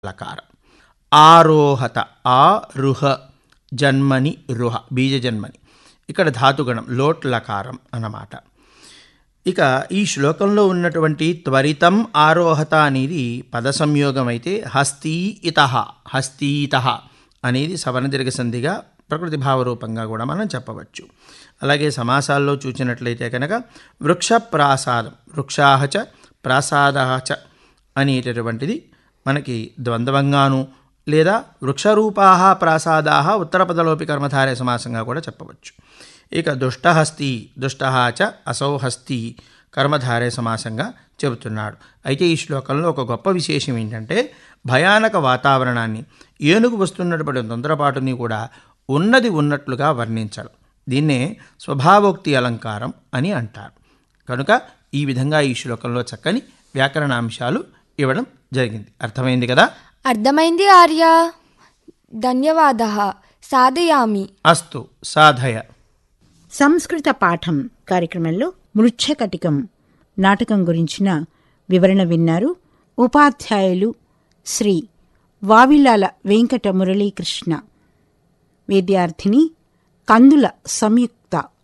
లకారం ఆరోహత ఆ రుహ జన్మని రుహ బీజజన్మని ఇక్కడ ధాతుగణం లోట్ లకారం అన్నమాట ఇక ఈ శ్లోకంలో ఉన్నటువంటి త్వరితం ఆరోహత అనేది పద సంయోగం అయితే హస్తీ ఇత హస్తీత అనేది సవర్ణదీర్ఘ సంధిగా ప్రకృతి భావరూపంగా కూడా మనం చెప్పవచ్చు అలాగే సమాసాల్లో చూసినట్లయితే కనుక వృక్ష ప్రాసాదం వృక్షాహచ ప్రాసాదాచ అనేటటువంటిది మనకి ద్వంద్వంగాను లేదా వృక్షరూపా ప్రాసాదా ఉత్తరపదలోపి కర్మధారే సమాసంగా కూడా చెప్పవచ్చు ఇక దుష్టహస్తి దుష్టహ చ అసౌ హస్తి కర్మధారే సమాసంగా చెబుతున్నాడు అయితే ఈ శ్లోకంలో ఒక గొప్ప విశేషం ఏంటంటే భయానక వాతావరణాన్ని ఏనుగు వస్తున్నటువంటి తొందరపాటుని కూడా ఉన్నది ఉన్నట్లుగా వర్ణించడం దీన్నే స్వభావోక్తి అలంకారం అని అంటారు కనుక ఈ విధంగా ఈ శ్లోకంలో చక్కని వ్యాకరణాంశాలు ఇవ్వడం జరిగింది అర్థమైంది కదా అర్థమైంది ఆర్య ధన్యవాద సాధయామి అస్తు సాధయ సంస్కృత పాఠం కార్యక్రమంలో మృచ్ఛకటికం నాటకం గురించిన వివరణ విన్నారు ఉపాధ్యాయులు శ్రీ వావిలాల వెంకట మురళీకృష్ణ విద్యార్థిని కందుల సంయుక్త